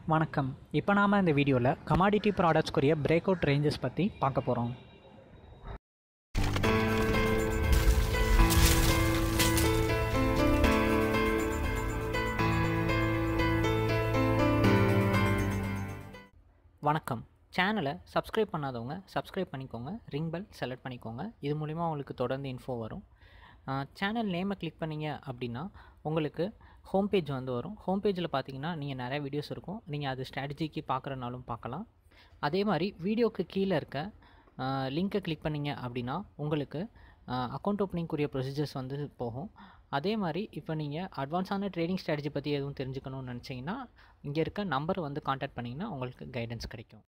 வணக்கம் இப்போ நாம் இந்த வீடியோவில் கமாடிட்டி ப்ராடக்ட்ஸ்க்குரிய பிரேக் அவுட் ரேஞ்சஸ் பற்றி பார்க்க போகிறோம் வணக்கம் சேனலை சப்ஸ்கிரைப் பண்ணாதவங்க சப்ஸ்கிரைப் பண்ணிக்கோங்க ரிங் பெல் செலக்ட் பண்ணிக்கோங்க இது மூலிமா உங்களுக்கு தொடர்ந்து இன்ஃபோ வரும் சேனல் நேமை கிளிக் பண்ணீங்க அப்படின்னா உங்களுக்கு ஹோம் பேஜ் வந்து வரும் ஹோம் பேஜில் பார்த்தீங்கன்னா நீங்கள் நிறைய வீடியோஸ் இருக்கும் நீங்கள் அது ஸ்ட்ராட்டஜிக்கு பார்க்குறனாலும் பார்க்கலாம் அதே மாதிரி வீடியோக்கு கீழே இருக்க லிங்க்கை கிளிக் பண்ணீங்க அப்படின்னா உங்களுக்கு அக்கௌண்ட் ஓப்பனிங்குரிய ப்ரொசீஜர்ஸ் வந்து போகும் அதே மாதிரி இப்போ நீங்கள் அட்வான்ஸான ட்ரேடிங் ஸ்ட்ராட்டஜி பற்றி எதுவும் தெரிஞ்சுக்கணும்னு நினச்சிங்கன்னா இங்கே இருக்க நம்பர் வந்து காண்டாக்ட் பண்ணிங்கன்னா உங்களுக்கு கைடன்ஸ் கிடைக்கும்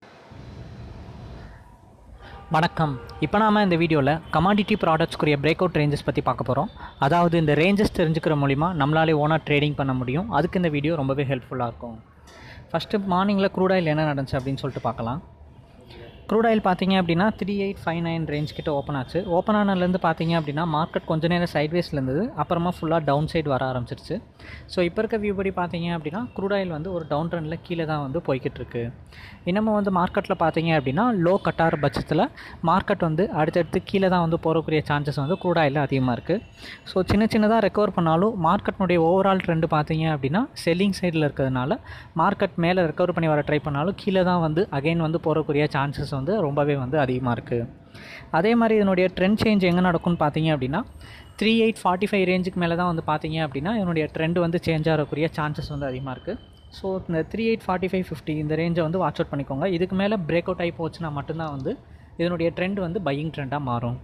வணக்கம் இப்போ நாம் இந்த வீடியோவில் கமாடிட்டி ப்ராடக்ட்ஸ்க்குரிய பிரேக் அவுட் ரேஞ்சஸ் பற்றி பார்க்க போகிறோம் அதாவது இந்த ரேஞ்சஸ் தெரிஞ்சுக்கிற மூலிமா நம்மளாலே ஓனாக ட்ரேடிங் பண்ண முடியும் அதுக்கு இந்த வீடியோ ரொம்பவே ஹெல்ப்ஃபுல்லாக இருக்கும் ஃபஸ்ட்டு மார்னிங்கில் க்ரூட் ஆயில் என்ன நடந்துச்சு அப்படின்னு சொல்லிட்டு பார்க்கலாம் க்ரூட் ஆயில் பார்த்தீங்க அப்படின்னா three eight five nine range கிட்ட ஓப்பன் ஆச்சு ஓப்பன் ஆனதுலேருந்து பார்த்தீங்க அப்படின்னா மார்க்கெட் கொஞ்ச நேரம் சைட்வேஸில் இருந்தது அப்புறமா ஃபுல்லாக டவுன் சைடு வர ஆரம்பிச்சிருச்சு ஸோ இப்போ இருக்க வியூ படி பார்த்தீங்க அப்படின்னா க்ரூட் ஆயில் வந்து ஒரு டவுன் ட்ரெண்டில் கீழே தான் வந்து போய்கிட்டு இருக்கு இன்னமும் வந்து மார்க்கெட்டில் பார்த்தீங்க அப்படின்னா லோ கட்டார பட்சத்தில் மார்க்கெட் வந்து அடுத்தடுத்து கீழே தான் வந்து போகக்கூடிய சான்சஸ் வந்து க்ரூட் ஆயில் அதிகமாக இருக்குது ஸோ சின்ன சின்னதாக ரெக்கவர் பண்ணாலும் மார்க்கெட்னுடைய ஓவரால் ட்ரெண்டு பார்த்தீங்க அப்படின்னா செல்லிங் சைடில் இருக்கிறதுனால மார்க்கெட் மேலே ரெக்கவர் பண்ணி வர ட்ரை பண்ணாலும் கீழே தான் வந்து அகைன் வந்து போகக்கூடிய சான்சஸ் வந்து ரொம்பவே வந்து அதிகமாக இருக்குது அதே மாதிரி இதனுடைய ட்ரெண்ட் சேஞ்ச் எங்கே நடக்கும்னு பார்த்தீங்க அப்படின்னா த்ரீ எயிட் ஃபார்ட்டி ஃபைவ் ரேஞ்சுக்கு மேலே தான் வந்து பார்த்தீங்க அப்படின்னா இதனுடைய ட்ரெண்ட் வந்து சேஞ்ச் ஆகக்கூடிய சான்சஸ் வந்து அதிகமாக இருக்குது ஸோ இந்த three eight forty five fifty இந்த ரேஞ்சை வந்து வாட்ச் அவுட் பண்ணிக்கோங்க இதுக்கு மேலே பிரேக் அவுட் ஆகி போச்சுன்னா மட்டும்தான் வந்து இதனுடைய ட்ரெண்ட் வந்து பையிங் ட்ரெண்டாக மாறும்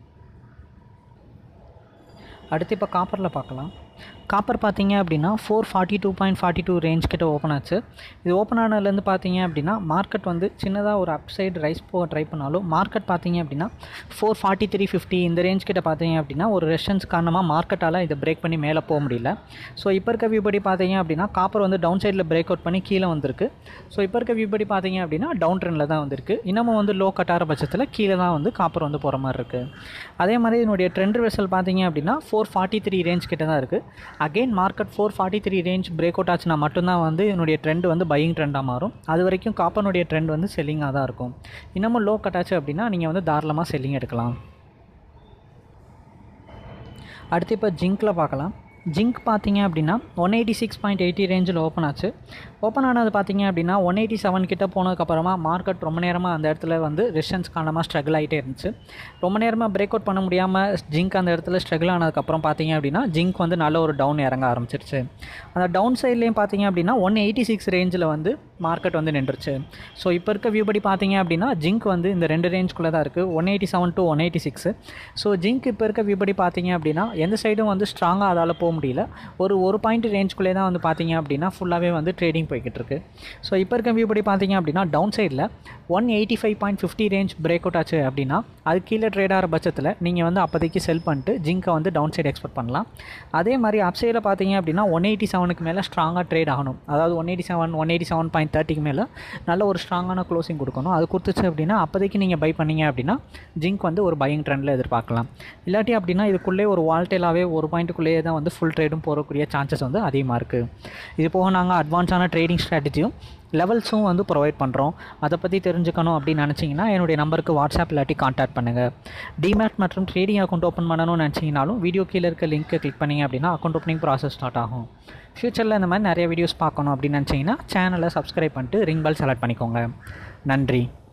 அடுத்து இப்போ காப்பரில் பார்க்கலாம் காப்பர் பார்த்தீங்க அப்படின்னா four forty two point forty two range கிட்ட ஓப்பன் ஆச்சு இது ஓப்பன் ஆனதுலேருந்து பார்த்தீங்க அப்படின்னா மார்க்கெட் வந்து சின்னதாக ஒரு அப் சைடு ரைஸ் போக ட்ரை பண்ணாலும் மார்க்கெட் பார்த்தீங்க அப்படின்னா ஃபோர் ஃபார்ட்டி த்ரீ ஃபிஃப்டி இந்த ரேஞ்ச் கிட்ட பார்த்தீங்க அப்படின்னா ஒரு ரெஷன்ஸ் காரணமாக மார்க்கெட்டால் இதை பிரேக் பண்ணி மேலே போக முடியல ஸோ இப்போ இருக்க வியூ படி பார்த்தீங்க அப்படின்னா காப்பர் வந்து டவுன் சைடில் பிரேக் அவுட் பண்ணி கீழே வந்திருக்கு ஸோ இப்போ இருக்க வியூ படி பார்த்தீங்க அப்படின்னா டவுன் ட்ரெண்டில் தான் வந்திருக்கு இன்னமும் வந்து லோ கட்டார பட்சத்தில் கீழே தான் வந்து காப்பர் வந்து போகிற மாதிரி இருக்குது அதே மாதிரி இதனுடைய ட்ரெண்ட் வெசல் பார்த்தீங்க அப்படின்னா ஃபோர் ஃபார்ட்டி த்ரீ ரேஞ்ச் கிட்ட தான் இருக்குது again market four forty three range break out ஆச்சுன்னா மட்டும்தான் வந்து என்னுடைய ட்ரெண்ட் வந்து பையிங் ட்ரெண்டாக மாறும் அது வரைக்கும் காப்பனுடைய ட்ரெண்ட் வந்து செல்லிங்காக தான் இருக்கும் இன்னமும் லோ கட்டாச்சு அப்படின்னா நீங்கள் வந்து தாராளமாக செல்லிங் எடுக்கலாம் அடுத்து இப்போ ஜிங்க்கில் பார்க்கலாம் ஜிங்க் பார்த்தீங்க அப்படின்னா one eighty six point eighty ரேஞ்சில் ஓப்பன் ஆச்சு ஓப்பன் ஆனது பார்த்தீங்க அப்படின்னா ஒன் எயிட்டி செவன் கிட்ட போனதுக்கப்புறமா மார்க்கெட் ரொம்ப நேரமாக அந்த இடத்துல வந்து ரெஷன்ஸ் காரணமாக ஸ்ட்ரகிள் ஆகிட்டே இருந்துச்சு ரொம்ப நேரமாக பிரேக் அவுட் பண்ண முடியாமல் ஜிங்க் அந்த இடத்துல ஸ்ட்ரகிள் ஆனதுக்கப்புறம் பார்த்தீங்க அப்படின்னா ஜிங்க் வந்து நல்ல ஒரு டவுன் இறங்க ஆரம்பிச்சிருச்சு அந்த டவுன் சைட்லேயும் பார்த்தீங்க அப்படின்னா ஒன் எயிட்டி சிக்ஸ் ரேஞ்சில் வந்து மார்க்கெட் வந்து நின்றுச்சு ஸோ இப்போ இருக்க வியூ படி பார்த்தீங்க அப்படின்னா ஜிங்க் வந்து இந்த ரெண்டு ரேஞ்சுக்குள்ளே தான் இருக்குது one eighty seven to one eighty six so zinc இப்போ இருக்க வியூ படி பார்த்தீங்க அப்படின்னா எந்த சைடும் வந்து ஸ்ட்ராங்காக அதால் போக முடியல ஒரு ஒரு பாயிண்ட் ரேஞ்சுக்குள்ளே தான் வந்து பார்த்தீங்க அப்படின்னா ஃபுல்லாகவே வந்து ட்ரேடிங் போய்கிட்டு இருக்கு ஸோ இப்போ இருக்க வியூ படி பார்த்தீங்க அப்படின்னா டவுன் சைடில் one eighty five point fifty range break out ஆச்சு அப்படின்னா அது கீழே ட்ரேட் ஆகிற பட்சத்தில் நீங்கள் வந்து அப்போதைக்கு செல் பண்ணிட்டு ஜிங்கை வந்து டவுன் சைடு எக்ஸ்பெக்ட் பண்ணலாம் அதே மாதிரி அப் சைடில் பார்த்தீங்க அப்படின்னா ஒன் எயிட்டி செவனுக்கு மேலே ஸ்ட்ராங்காக ட்ரேட் ஆகணும் அதாவது one eighty seven one eighty seven point தேர்ட்டிக்கு மேலே நல்ல ஒரு ஸ்ட்ராங்கான க்ளோசிங் கொடுக்கணும் அது கொடுத்துச்சு அப்படின்னா அப்போதைக்கு நீங்கள் பை பண்ணீங்க அப்படின்னா ஜிங்க் வந்து ஒரு பையிங் ட்ரெண்டில் எதிர்பார்க்கலாம் இல்லாட்டி அப்படின்னா இதுக்குள்ளே ஒரு வால்டேலாகவே ஒரு பாயிண்ட்டுக்குள்ளேயே தான் வந்து ஃபுல் ட்ரேடும் போகக்கூடிய சான்சஸ் வந்து அதிகமாக இருக்குது இது போக நாங்கள் அட்வான்ஸான ட்ரேடிங் ஸ்ட்ராட்டஜியும் லெவல்ஸும் வந்து ப்ரொவைட் பண்ணுறோம் அதை பற்றி தெரிஞ்சுக்கணும் அப்படின்னு நினச்சிங்கன்னா என்னுடைய நம்பருக்கு வாட்ஸ்அப் இல்லாட்டி கான்டாக்ட் பண்ணுங்கள் டிமேட் மற்றும் ட்ரேடிங் அக்கௌண்ட் ஓப்பன் பண்ணணும்னு நினச்சிங்கனாலும் வீடியோ கீழே இருக்க லிங்க்கை கிளிக் பண்ணிங்க அப்படின்னா அக்கௌண்ட் ஓப்பனிங் ப்ராசஸ் ஸ்டார்ட் ஆகும் ஃப்யூச்சரில் இந்த மாதிரி நிறைய வீடியோஸ் பார்க்கணும் அப்படின்னு நினச்சிங்கன்னா சேனலை சப்ஸ்கிரைப் பண்ணிட்டு ரிங் பெல் செலக்ட் பண்ணிக்கோங்க நன்றி